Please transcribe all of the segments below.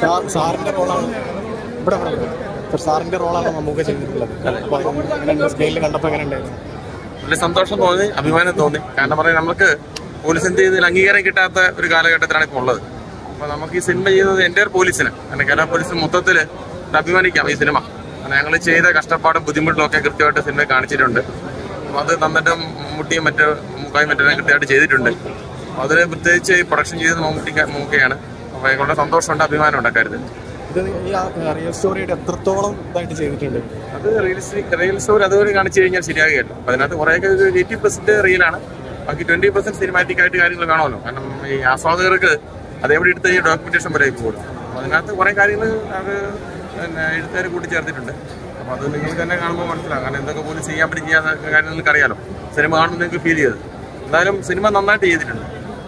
Sir- സാറിന്റെ റോളാണ് ഇവിടെ ഇവിടെ ഇവിടെ. സാർ സാറിന്റെ റോളാണ് മമ്മൂക്ക ചെയ്തിട്ടുള്ളത് അപ്പൊ എങ്ങനെയുണ്ട് സ്കെയിലിൽ കണ്ടപ്പോൾ എങ്ങനെ ഉണ്ടായിരുന്നു വലിയ സന്തോഷം തോന്നി അഭിമാനം തോന്നി കാരണം പറയാൻ നമുക്ക് പോലീസ് എന്ത് ചെയ്തതിൽ അംഗീകാരം കിട്ടാത്ത ഒരു കാലഘട്ടത്തിലാണ് ഇപ്പോൾ ഉള്ളത് അപ്പോൾ നമുക്ക് ഈ സിനിമ ചെയ്യുന്നത് എൻ്റെ ഒരു പോലീസിന് കാരണം കേരള പോലീസിന് മൊത്തത്തിൽ ഒരു അഭിമാനിക്കാം ഈ സിനിമ കാരണം ഞങ്ങൾ ചെയ്ത കഷ്ടപ്പാടും ബുദ്ധിമുട്ടും ഒക്കെ കൃത്യമായിട്ട് സിനിമ കാണിച്ചിട്ടുണ്ട് അപ്പോൾ അത് നന്നിട്ട് മമ്മൂട്ടിയും മറ്റ് മുക്കായും മറ്റെല്ലാം കൃത്യമായിട്ട് ചെയ്തിട്ടുണ്ട് അപ്പോൾ അതിൽ പ്രത്യേകിച്ച് ഈ പ്രൊഡക്ഷൻ ചെയ്തത് മമ്മൂട്ടി മമ്മൂക്കയാണ് അപ്പോൾ അതിനുള്ള സന്തോഷമുണ്ട് അഭിമാനമുണ്ട് അക്കാര്യത്തിൽ ഇത് ഈ റിയൽ സ്റ്റോറിയുടെ എത്രത്തോളം ഇതായിട്ട് ചെയ്തിട്ടുണ്ട് അത് റീൽസ് റിയൽ സ്റ്റോറി അതുവരെ കാണിച്ചു കഴിഞ്ഞാൽ ശരിയാകുകയല്ലോ അപ്പൊ അതിനകത്ത് കുറേയൊക്കെ ഒരു എയ്റ്റി പെർസെന്റ് റിയലാണ് ബാക്കി ട്വന്റി പെർസെന്റ് സിനിമാറ്റിക് ആയിട്ട് കാര്യങ്ങൾ കാണുമല്ലോ കാരണം ഈ ആസ്വാദകർക്ക് അതേപോലെ എടുത്ത് ഈ ഡോക്യുമെന്റേഷൻ പോലെ പോകും അപ്പൊ അതിനകത്ത് കുറെ കാര്യങ്ങൾ അത് പിന്നെ എഴുത്തുകാർ കൂട്ടിച്ചേർത്തിട്ടുണ്ട് അപ്പൊ അത് നിങ്ങൾക്ക് തന്നെ കാണുമ്പോൾ മനസ്സിലാകും കാരണം എന്തൊക്കെ പോലും ചെയ്യാൻ പറ്റി ചെയ്യാത്ത കാര്യം നിങ്ങൾക്ക് അറിയാലോ സിനിമ കാണുമ്പോൾ നിങ്ങൾക്ക് ഫീൽ ചെയ്തത് എന്തായാലും സിനിമ നന്നായിട്ട് ചെയ്തിട്ടുണ്ട്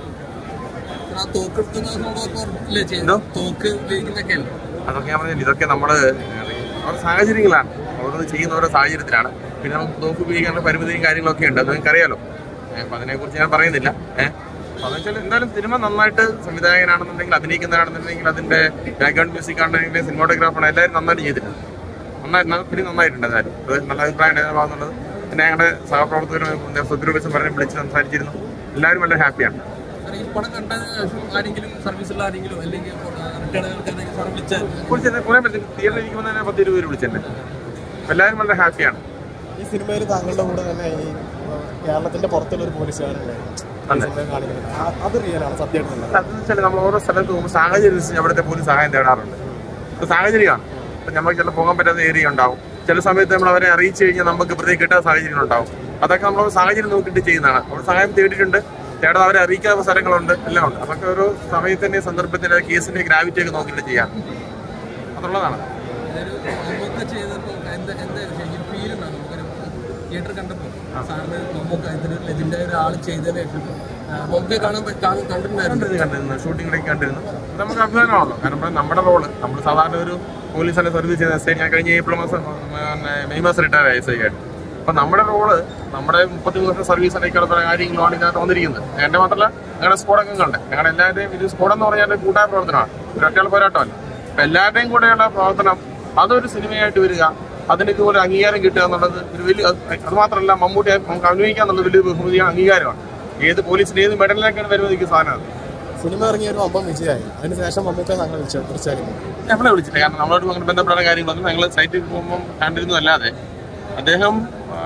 ആ തോക്കെടുക്കുന്ന സംഭവം ഇല്ലേ എന്തോ? ചെയ്യുന്നത് തോക്ക് ഉപയോഗിക്കുന്നൊക്കെ അല്ലേ അതൊക്കെ ഞാൻ പറഞ്ഞില്ല ഇതൊക്കെ നമ്മള് ഓരോ സാഹചര്യങ്ങളാണ് ഓരോന്ന് ചെയ്യുന്ന ഓരോ സാഹചര്യത്തിലാണ് പിന്നെ നമുക്ക് തോക്ക് ഉപയോഗിക്കാനുള്ള പരിമിതിയും കാര്യങ്ങളൊക്കെ ഉണ്ട് അത് നിങ്ങൾക്ക് അറിയാലോ അപ്പൊ അതിനെ കുറിച്ച് ഞാൻ പറയുന്നില്ല ഏഹ് അതെന്ന് വെച്ചാൽ എന്തായാലും സിനിമ നന്നായിട്ട് സംവിധായകനാണെന്നുണ്ടെങ്കിൽ അഭിനയിക്കുന്നതാണെന്നുണ്ടെങ്കിൽ അതിന്റെ ബാക്ക്ഗ്രൗണ്ട് മ്യൂസിക് ആണെന്നുണ്ടെങ്കിൽ സിനിമോട്ടോഗ്രാഫർ എല്ലാവരും നന്നായിട്ട് ചെയ്തിട്ടുണ്ട് നന്നായിട്ട് ഫിലിം നന്നായിട്ടുണ്ട് എന്തായാലും അത് നല്ല അഭിപ്രായം ഭാഗത്തുള്ളത് പിന്നെ ഞങ്ങളുടെ സഹപ്രവർത്തകരും സുദ്രൂപസം പറഞ്ഞ് വിളിച്ച് സംസാരിച്ചിരുന്നു എല്ലാവരും വളരെ ഹാപ്പിയാണ് സാറേ, ഈ പടം കണ്ട ശേഷം ആരെങ്കിലും സർവീസുള്ള ആരെങ്കിലും അല്ലെങ്കിൽ റിട്ടയർഡ് ആൾക്കാരെങ്കിലും സാർ വിളിച്ചാൽ കുറിച്ച് കുറെ പേര് തിയേറ്ററിൽ ഇരിക്കുമ്പോൾ തന്നെ പത്ത് ഇരുപത് പേര് വിളിച്ചെന്നെ എല്ലാവരും വളരെ ഹാപ്പിയാണ് ഈ സിനിമയിൽ താങ്കളുടെ കൂടെ തന്നെ ഈ ആ, കേരളത്തിന്റെ പുറത്തുള്ള ഒരു പോലീസുകാരുണ്ടായിരുന്നു ഈ അതെ. സിനിമയിൽ കാണിക്കുന്നത് ആ- അത് റിയലാണ് സത്യമായിട്ടുള്ളത് അതെന്ന് വെച്ചാൽ നമ്മൾ ഓരോ സ്ഥലത്ത് പോകുമ്പോൾ സാഹചര്യം അനുസരിച്ച് അവിടുത്തെ പോലും സഹായം തേടാറുണ്ട് അത് സാഹചര്യമാണ് ഇപ്പം നമുക്ക് ചില പോകാൻ പറ്റാത്ത ഏരിയ ഉണ്ടാവും ചില സമയത്ത് നമ്മൾ അവരെ അറിയിച്ചു കഴിഞ്ഞാൽ നമുക്ക് പ്രത്യേകം കിട്ടാത്ത സാഹചര്യങ്ങൾ ഉണ്ടാവും അതൊക്കെ നമ്മൾ സാഹചര്യം നോക്കിയിട്ട് ചെയ്യുന്നതാണ് അവിടെ സഹായം തേടിയിട്ടുണ്ട് തേടാതെ അവരെ അറിയിക്കാത്ത സ്ഥലങ്ങളുണ്ട് എല്ലാം ഉണ്ട് അതൊക്കെ ഓരോ സമയത്തിന്റെ സന്ദർഭത്തിന്റെ കേസിന്റെ ഗ്രാവിറ്റി ഒക്കെ നോക്കിയിട്ട് ചെയ്യാം അതുള്ളതാണ് ഇതൊരു മമ്മൂക്ക ചെയ്തപ്പോൾ എന്താ എന്താ ശരിക്കും ഫീൽ ഉണ്ടാവും നമുക്കൊരു തിയേറ്റർ കണ്ടപ്പോൾ സാറിന് മമ്മൂക്ക ഇതൊരു ലെജൻഡായ ഒരാൾ ചെയ്തതിന് ശേഷം ആ, മമ്മൂക്കയെ കാണാൻ പ- കാണാൻ കണ്ടിട്ടുണ്ടായിരുന്നു കണ്ടിരുന്നു കണ്ടിരുന്നു ഷൂട്ടിങ്ങിലേക്ക് കണ്ടിരുന്നു നമുക്ക് അഭിമാനമാണല്ലോ കാരണം ഇപ്പം നമ്മുടെ റോള് നമ്മൾ സാധാരണ ഒരു പോലീസിന്റെ സർവീസ് ചെയ്ത എസ് ഐ ഞാൻ കഴിഞ്ഞ ഏപ്രിൽ മാസം പിന്നെ മെയ് മാസം റിട്ടയർ ആയി എസ് ഐ ആയിട്ട് അപ്പൊ നമ്മുടെ റോള് നമ്മുടെ മുപ്പത്തി വർഷം സർവീസ് അടയ്ക്കാനുള്ള കാര്യങ്ങളാണ് ഇതിനകത്ത് വന്നിരിക്കുന്നത് എന്റെ മാത്രമല്ല ഞങ്ങളുടെ സ്കോഡ് അംഗങ്ങളുണ്ട് ഞങ്ങളുടെ എല്ലാവരുടെയും ഇത് സ്കോഡ് എന്ന് പറഞ്ഞാൽ കൂട്ടായ പ്രവർത്തനമാണ് ഒരു ഒറ്റയാൾ പോരാട്ടമല്ല അപ്പൊ എല്ലാവരുടെയും കൂടെയുള്ള പ്രവർത്തനം അതൊരു സിനിമയായിട്ട് വരിക അതിന് ഇതുപോലെ അംഗീകാരം കിട്ടുക എന്നുള്ളത് ഒരു വലിയ അത് അത് മാത്രമല്ല മമ്മൂട്ടി നമുക്ക് അഭിനയിക്കുക എന്നുള്ളത് വലിയ ബഹുമതിയാണ് അംഗീകാരമാണ് ഏത് പോലീസിന് ഏത് മെഡലിലേക്കാണ് വരുന്നത് എനിക്ക് സാധനമാണ് സിനിമ ഇറങ്ങിയ ഒരു അമ്പം വിജയമായി അതിനുശേഷം മമ്മൂക്ക താങ്കൾ വിളിച്ചു വിളിച്ചായിരുന്നു നമ്മളെ വിളിച്ചില്ല കാരണം നമ്മളോട് അങ്ങനെ ബന്ധപ്പെട്ട കാര്യങ്ങളൊന്നും ഞങ്ങൾ സൈറ്റിൽ പോകുമ്പോൾ കണ്ടിരുന്നു അല്ലാതെ അദ്ദേഹം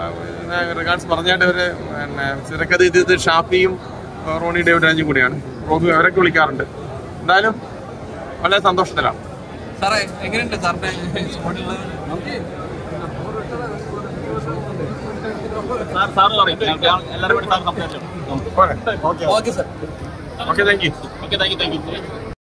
റിഗാർഡ്സ് പറഞ്ഞായിട്ട് അവര് പിന്നെ ചിരക്കഥ ഇത് ഷാഫിയും ആ, റോണി ഡേവിഡ് രാജും കൂടിയാണ് റോബി അവരൊക്കെ വിളിക്കാറുണ്ട് എന്തായാലും വളരെ സന്തോഷത്തിലാണ് സാറേ എങ്ങനെയുണ്ട് സാറിന്റെ സ്പോട്ടിലുള്ള പോരെ okay sir okay thank you okay thank you thank U